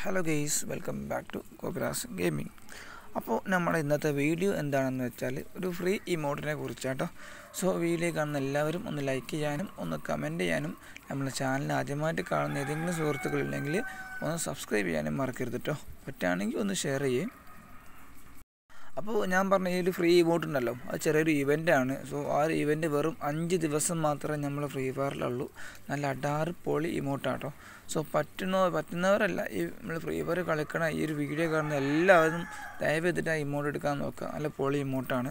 hello guys welcome back to കോപ്പിറാസ് gaming അപ്പോൾ നമ്മുടെ ഇന്നത്തെ വീഡിയോ എന്താണെന്ന് വെച്ചാൽ ഒരു ഫ്രീ ഇമോട്ടിനെ കുറിച്ചാട്ടോ സോ വീഡിയോ കാണുന്ന എല്ലാവരും ഒന്ന് ലൈക്ക് ചെയ്യാനും ഒന്ന് കമൻറ്റ് ചെയ്യാനും നമ്മുടെ ചാനൽ ആദ്യമായിട്ട് കാണുന്ന ഏതെങ്കിലും സുഹൃത്തുക്കളുണ്ടെങ്കിൽ ഒന്ന് സബ്സ്ക്രൈബ് ചെയ്യാനും മറക്കരുത് കേട്ടോ പറ്റുകയാണെങ്കിൽ ഒന്ന് ഷെയർ ചെയ്യേ അപ്പോൾ ഞാൻ പറഞ്ഞ ഈ ഒരു ഫ്രീ ഇവോട്ട് ഉണ്ടല്ലോ അത് ചെറിയൊരു ഇവൻ്റാണ് സോ ആ ഒരു ഇവൻ്റ് വെറും അഞ്ച് ദിവസം മാത്രമേ നമ്മൾ ഫ്രീ ഫയറിലുള്ളൂ നല്ല അടാറ് പൊളി ഇമോട്ടാട്ടോ സോ പറ്റുന്ന പറ്റുന്നവരല്ല ഈ നമ്മൾ ഫ്രീ ഫയർ കളിക്കണ ഈ ഒരു വീഡിയോ കാണുന്ന എല്ലാവരും ദയവ് ചെയ്തിട്ട് ആ ഇമോട്ട് എടുക്കാൻ നോക്കുക നല്ല പൊളി ഇമോട്ടാണ്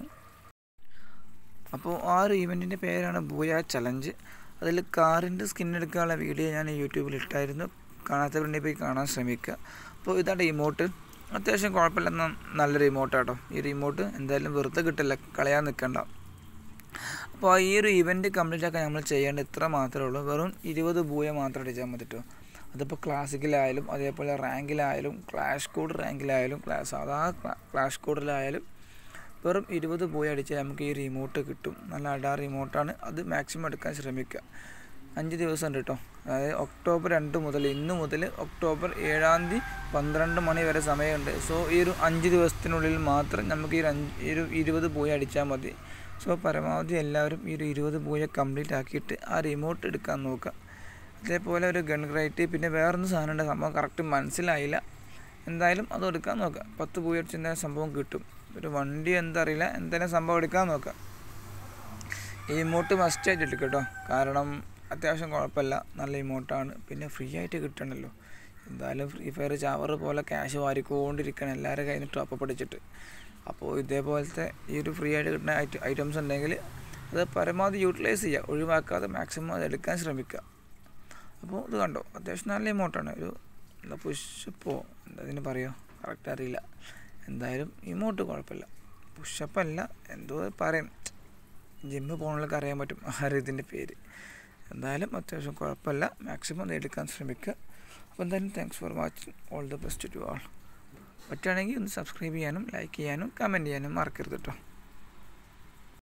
അപ്പോൾ ആ ഒരു ഇവൻറ്റിൻ്റെ പേരാണ് ബൂയ ചലഞ്ച് അതിൽ കാറിൻ്റെ സ്കിൻ എടുക്കാനുള്ള വീഡിയോ ഞാൻ യൂട്യൂബിൽ ഇട്ടായിരുന്നു കാണാത്തവരുണ്ടെങ്കിൽ പോയി കാണാൻ ശ്രമിക്കുക അപ്പോൾ ഇതാണ് ഇമോട്ട് അത്യാവശ്യം കുഴപ്പമില്ലെന്ന നല്ലൊരു ഇമോട്ടാട്ടോ ഈ ഒരു ഇമോട്ട് എന്തായാലും വെറുതെ കിട്ടില്ല കളയാൻ നിൽക്കണ്ട അപ്പോൾ ഈ ഒരു ഇവൻറ്റ് കംപ്ലീറ്റ് ആക്കാൻ നമ്മൾ ചെയ്യേണ്ട ഇത്ര മാത്രമേ ഉള്ളൂ വെറും ഇരുപത് ബൂയ മാത്രം അടിച്ചാൽ മതി കേട്ടോ അതിപ്പോൾ ക്ലാസിക്കലായാലും അതേപോലെ റാങ്കിലായാലും ക്ലാഷ് കോഡ് റാങ്കിലായാലും ക്ലാസ് സാധാ ക്ലാഷ് കോഡിലായാലും വെറും ഇരുപത് പോയി അടിച്ചാൽ നമുക്ക് ഈ റിമോട്ട് കിട്ടും നല്ല അടാർ റിമോട്ടാണ് അത് മാക്സിമം എടുക്കാൻ ശ്രമിക്കുക അഞ്ച് ദിവസം ഉണ്ട് കേട്ടോ അതായത് ഒക്ടോബർ രണ്ട് മുതൽ ഇന്ന് മുതൽ ഒക്ടോബർ ഏഴാം തീയതി പന്ത്രണ്ട് മണി വരെ സമയമുണ്ട് സോ ഈ ഒരു അഞ്ച് ദിവസത്തിനുള്ളിൽ മാത്രം നമുക്ക് ഈ ഒരു അഞ്ച് ഈ ഒരു ഇരുപത് പോയി അടിച്ചാൽ മതി സോ പരമാവധി എല്ലാവരും ഈ ഒരു ഇരുപത് പോയി കംപ്ലീറ്റ് ആക്കിയിട്ട് ആ റിമോട്ട് എടുക്കാൻ നോക്കുക അതേപോലെ ഒരു ഗൺ ഗ്രൈറ്റ് പിന്നെ വേറൊന്നും സാധനം ഉണ്ട് സംഭവം കറക്റ്റ് മനസ്സിലായില്ല എന്തായാലും അത് എടുക്കാൻ നോക്കുക പത്ത് പോയി അടിച്ച് എന്തായാലും സംഭവം കിട്ടും ഒരു വണ്ടി എന്താ അറിയില്ല എന്തായാലും സംഭവം എടുക്കാൻ നോക്കുക ഈ ഇമോട്ട് മസ്റ്റ് ആയിട്ട് എടുക്കും കേട്ടോ കാരണം അത്യാവശ്യം കുഴപ്പമില്ല നല്ല ഇമോട്ടാണ് പിന്നെ ഫ്രീ ആയിട്ട് കിട്ടണമല്ലോ എന്തായാലും ഫ്രീ ഫയർ ചാവർ പോലെ ക്യാഷ് വാരിക്കൊണ്ടിരിക്കണം എല്ലാവരും കയ്യിൽ നിന്ന് ടോപ്പ് പഠിച്ചിട്ട് അപ്പോൾ ഇതേപോലത്തെ ഈ ഒരു ഫ്രീ ആയിട്ട് കിട്ടുന്ന ഐറ്റംസ് ഉണ്ടെങ്കിൽ അത് പരമാവധി യൂട്ടിലൈസ് ചെയ്യുക ഒഴിവാക്കാതെ മാക്സിമം അത് എടുക്കാൻ ശ്രമിക്കുക അപ്പോൾ ഇത് കണ്ടോ അത്യാവശ്യം നല്ല ഇമോട്ടാണ് ഒരു എന്താ പുഷപ്പോ എന്താ ഇതിന് പറയുമോ കറക്റ്റ് അറിയില്ല എന്തായാലും ഇമോട്ട് കുഴപ്പമില്ല പുഷപ്പല്ല എന്തോ പറയും ജിമ്മ് പോകുന്നവർക്ക് അറിയാൻ പറ്റും ആ ഒരു ഇതിൻ്റെ പേര് എന്തായാലും അത്യാവശ്യം കുഴപ്പമില്ല മാക്സിമം എടുക്കാൻ ശ്രമിക്കുക അപ്പോൾ എന്തായാലും thanks for watching all the best to all പറ്റുകയാണെങ്കിൽ ഒന്ന് സബ്സ്ക്രൈബ് ചെയ്യാനും ലൈക്ക് ചെയ്യാനും കമൻറ്റ് ചെയ്യാനും മറക്കരുത് കേട്ടോ